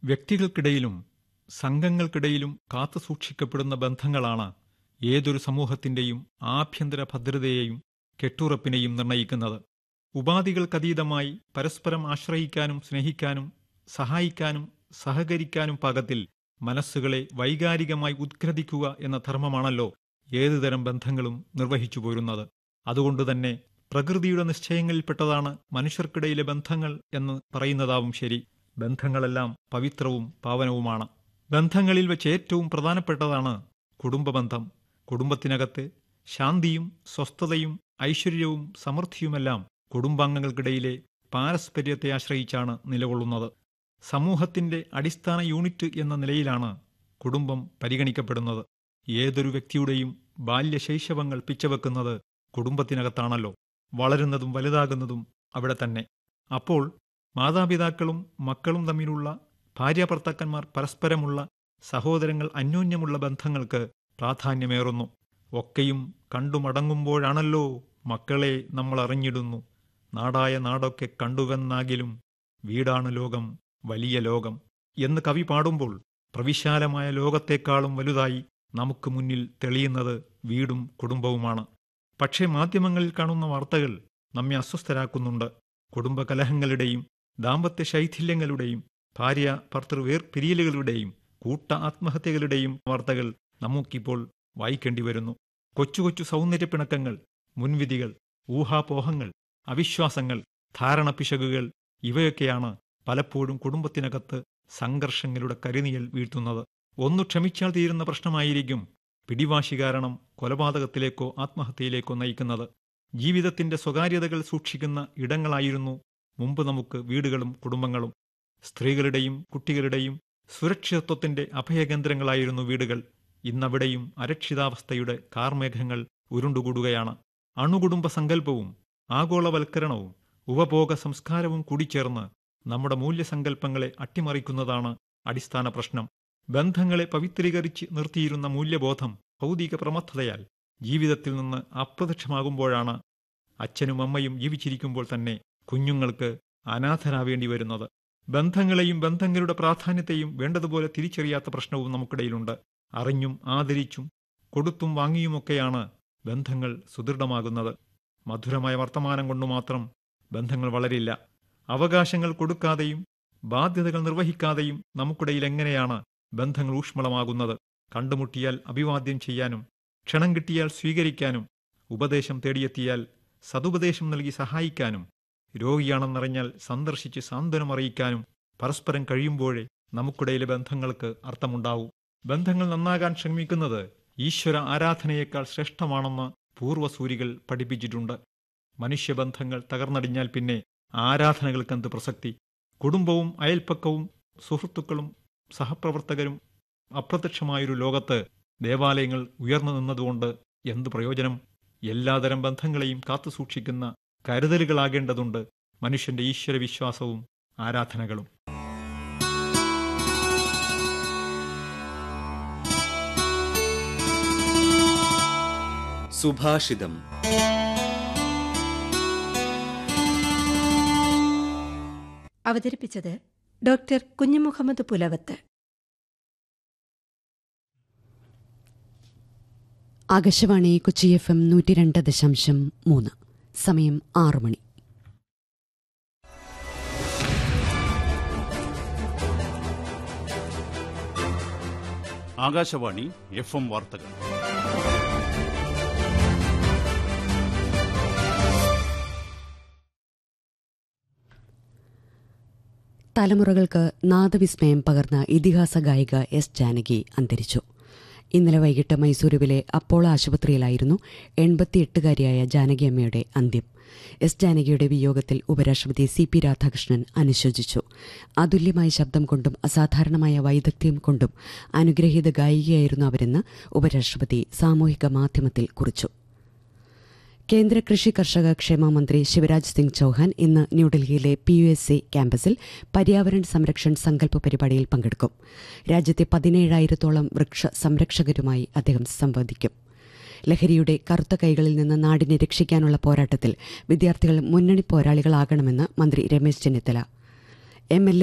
വ്യക്തികൾക്കിടയിലും സംഘങ്ങൾക്കിടയിലും കാത്തുസൂക്ഷിക്കപ്പെടുന്ന ബന്ധങ്ങളാണ് ഏതൊരു സമൂഹത്തിന്റെയും ആഭ്യന്തര ഭദ്രതയെയും കെട്ടുറപ്പിനെയും നിർണയിക്കുന്നത് ഉപാധികൾക്കതീതമായി പരസ്പരം ആശ്രയിക്കാനും സ്നേഹിക്കാനും സഹായിക്കാനും സഹകരിക്കാനും പാകത്തിൽ മനസ്സുകളെ വൈകാരികമായി ഉദ്ഗ്രഥിക്കുക എന്ന ധർമ്മമാണല്ലോ ഏതുതരം ബന്ധങ്ങളും നിർവഹിച്ചു പോരുന്നത് അതുകൊണ്ടുതന്നെ പ്രകൃതിയുടെ നിശ്ചയങ്ങളിൽപ്പെട്ടതാണ് മനുഷ്യർക്കിടയിലെ ബന്ധങ്ങൾ എന്ന് പറയുന്നതാവും ശരി ബന്ധങ്ങളെല്ലാം പവിത്രവും പാവനവുമാണ് ബന്ധങ്ങളിൽ വെച്ച് ഏറ്റവും പ്രധാനപ്പെട്ടതാണ് കുടുംബബന്ധം കുടുംബത്തിനകത്ത് ശാന്തിയും സ്വസ്ഥതയും ഐശ്വര്യവും സമൃദ്ധിയുമെല്ലാം കുടുംബാംഗങ്ങൾക്കിടയിലെ പാരസ്പര്യത്തെ ആശ്രയിച്ചാണ് നിലകൊള്ളുന്നത് സമൂഹത്തിന്റെ അടിസ്ഥാന യൂണിറ്റ് എന്ന നിലയിലാണ് കുടുംബം പരിഗണിക്കപ്പെടുന്നത് ഏതൊരു വ്യക്തിയുടെയും ബാല്യശൈശവങ്ങൾ പിച്ചവെക്കുന്നത് കുടുംബത്തിനകത്താണല്ലോ വളരുന്നതും വലുതാകുന്നതും അവിടെ തന്നെ അപ്പോൾ മാതാപിതാക്കളും മക്കളും തമ്മിലുള്ള ഭാര്യാഭർത്താക്കന്മാർ പരസ്പരമുള്ള സഹോദരങ്ങൾ അന്യോന്യമുള്ള ബന്ധങ്ങൾക്ക് പ്രാധാന്യമേറുന്നു ഒക്കെയും കണ്ടുമടങ്ങുമ്പോഴാണല്ലോ മക്കളെ നമ്മൾ അറിഞ്ഞിടുന്നു നാടായ നാടൊക്കെ കണ്ടുവെന്നാകിലും വീടാണ് ലോകം വലിയ ലോകം എന്ന് കവി പാടുമ്പോൾ പ്രവിശാലമായ ലോകത്തെക്കാളും വലുതായി നമുക്ക് മുന്നിൽ തെളിയുന്നത് വീടും കുടുംബവുമാണ് പക്ഷേ മാധ്യമങ്ങളിൽ കാണുന്ന വാർത്തകൾ നമ്മെ അസ്വസ്ഥരാക്കുന്നുണ്ട് കുടുംബകലഹങ്ങളുടെയും ദാമ്പത്യ ശൈഥില്യങ്ങളുടെയും ഭാര്യ ഭർത്തൃ വേർപിരിയലുകളുടെയും കൂട്ട ആത്മഹത്യകളുടെയും വാർത്തകൾ നമുക്കിപ്പോൾ വായിക്കേണ്ടി വരുന്നു കൊച്ചു കൊച്ചു സൗന്ദര്യപ്പിണക്കങ്ങൾ മുൻവിധികൾ ഊഹാപോഹങ്ങൾ അവിശ്വാസങ്ങൾ ധാരണപ്പിശകുകൾ ഇവയൊക്കെയാണ് പലപ്പോഴും കുടുംബത്തിനകത്ത് സംഘർഷങ്ങളുടെ കരിനിയൽ വീഴ്ത്തുന്നത് ഒന്നു ക്ഷമിച്ചാൽ തീരുന്ന പ്രശ്നമായിരിക്കും പിടിവാശി കാരണം കൊലപാതകത്തിലേക്കോ ആത്മഹത്യയിലേക്കോ നയിക്കുന്നത് ജീവിതത്തിന്റെ സ്വകാര്യതകൾ സൂക്ഷിക്കുന്ന ഇടങ്ങളായിരുന്നു മുമ്പ് നമുക്ക് വീടുകളും കുടുംബങ്ങളും സ്ത്രീകളുടെയും കുട്ടികളുടെയും സുരക്ഷിതത്വത്തിന്റെ അഭയകേന്ദ്രങ്ങളായിരുന്നു വീടുകൾ ഇന്നവിടെയും അരക്ഷിതാവസ്ഥയുടെ കാർമേഘങ്ങൾ ഉരുണ്ടുകൂടുകയാണ് അണുകുടുംബ സങ്കല്പവും ആഗോളവൽക്കരണവും ഉപഭോഗ സംസ്കാരവും കൂടിച്ചേർന്ന് നമ്മുടെ മൂല്യസങ്കല്പങ്ങളെ അട്ടിമറിക്കുന്നതാണ് അടിസ്ഥാന പ്രശ്നം ബന്ധങ്ങളെ പവിത്രീകരിച്ച് നിർത്തിയിരുന്ന മൂല്യബോധം ഭൗതിക പ്രമത്തതയാൽ ജീവിതത്തിൽ നിന്ന് അപ്രത്യക്ഷമാകുമ്പോഴാണ് അച്ഛനും അമ്മയും ജീവിച്ചിരിക്കുമ്പോൾ തന്നെ കുഞ്ഞുങ്ങൾക്ക് അനാഥരാവേണ്ടി വരുന്നത് ബന്ധങ്ങളെയും ബന്ധങ്ങളുടെ പ്രാധാന്യത്തെയും വേണ്ടതുപോലെ തിരിച്ചറിയാത്ത പ്രശ്നവും നമുക്കിടയിലുണ്ട് അറിഞ്ഞും ആദരിച്ചും കൊടുത്തും വാങ്ങിയുമൊക്കെയാണ് ബന്ധങ്ങൾ സുദൃഢമാകുന്നത് മധുരമായ വർത്തമാനം കൊണ്ടു മാത്രം ബന്ധങ്ങൾ വളരില്ല അവകാശങ്ങൾ കൊടുക്കാതെയും ബാധ്യതകൾ നിർവഹിക്കാതെയും നമുക്കിടയിൽ എങ്ങനെയാണ് ബന്ധങ്ങൾ ഊഷ്മളമാകുന്നത് കണ്ടുമുട്ടിയാൽ അഭിവാദ്യം ചെയ്യാനും ക്ഷണം കിട്ടിയാൽ സ്വീകരിക്കാനും ഉപദേശം തേടിയെത്തിയാൽ സതുപദേശം നൽകി സഹായിക്കാനും രോഗിയാണെന്നറിഞ്ഞാൽ സന്ദർശിച്ച് സാന്ത്വനം അറിയിക്കാനും പരസ്പരം കഴിയുമ്പോഴേ നമുക്കിടയിലെ ബന്ധങ്ങൾക്ക് അർത്ഥമുണ്ടാവൂ ബന്ധങ്ങൾ നന്നാകാൻ ശ്രമിക്കുന്നത് ഈശ്വര ആരാധനയേക്കാൾ ശ്രേഷ്ഠമാണെന്ന് പൂർവ്വസൂരികൾ പഠിപ്പിച്ചിട്ടുണ്ട് മനുഷ്യബന്ധങ്ങൾ തകർന്നടിഞ്ഞാൽ പിന്നെ ആരാധനകൾക്കെന്ത് പ്രസക്തി കുടുംബവും അയൽപ്പക്കവും സുഹൃത്തുക്കളും സഹപ്രവർത്തകരും അപ്രത്യക്ഷമായൊരു ലോകത്ത് ദേവാലയങ്ങൾ ഉയർന്നു നിന്നതുകൊണ്ട് എന്ത് പ്രയോജനം എല്ലാതരം ബന്ധങ്ങളെയും കാത്തുസൂക്ഷിക്കുന്ന കരുതലുകളാകേണ്ടതുണ്ട് മനുഷ്യന്റെ ഈശ്വരവിശ്വാസവും ആരാധനകളും സുഭാഷിതം അവതരിപ്പിച്ചത് doctor Kunjumuhammed Pulavath Akashvani Kochi F M നൂറ്റി രണ്ട് ദശാംശം മൂന്ന് സമയം ആറു മണി ആകാശവാണി എഫ് എം വാർത്തകൾ തലമുറകൾക്ക് നാദവിസ്മയം പകർന്ന ഇതിഹാസ ഗായിക എസ് ജാനകി അന്തരിച്ചു ഇന്നലെ വൈകിട്ട് മൈസൂരുവിലെ അപ്പോളോ ആശുപത്രിയിലായിരുന്നു എൺപത്തിയെട്ടുകാരിയായ ജാനകിയമ്മയുടെ അന്ത്യം എസ് ജാനകിയുടെ വിയോഗത്തിൽ ഉപരാഷ്ട്രപതി സി പി രാധാകൃഷ്ണൻ അനുശോചിച്ചു അതുല്യമായ ശബ്ദം കൊണ്ടും അസാധാരണമായ വൈദഗ്ധ്യം കൊണ്ടും അനുഗ്രഹീത ഗായികയായിരുന്നു അവരെന്ന് ഉപരാഷ്ട്രപതി സാമൂഹിക മാധ്യമത്തിൽ കുറിച്ചു കേന്ദ്ര കൃഷി കർഷക ക്ഷേമ മന്ത്രി ശിവരാജ് സിംഗ് ചൌഹാൻ ഇന്ന് ന്യൂഡൽഹിയിലെ പി യു എസ് സി ക്യാമ്പസിൽ പര്യാവരൺ സംരക്ഷൺ സങ്കല്പ പരിപാടിയിൽ പങ്കെടുക്കും രാജ്യത്തെ പതിനേഴായിരത്തോളം വൃക്ഷ സംരക്ഷകരുമായി അദ്ദേഹം സംവദിക്കും ലഹരിയുടെ കറുത്ത കൈകളിൽ നിന്ന് നാടിനെ രക്ഷിക്കാനുള്ള പോരാട്ടത്തിൽ വിദ്യാർത്ഥികൾ മുന്നണി പോരാളികളാകണമെന്ന് മന്ത്രി രമേശ് ചെന്നിത്തല എം എൽ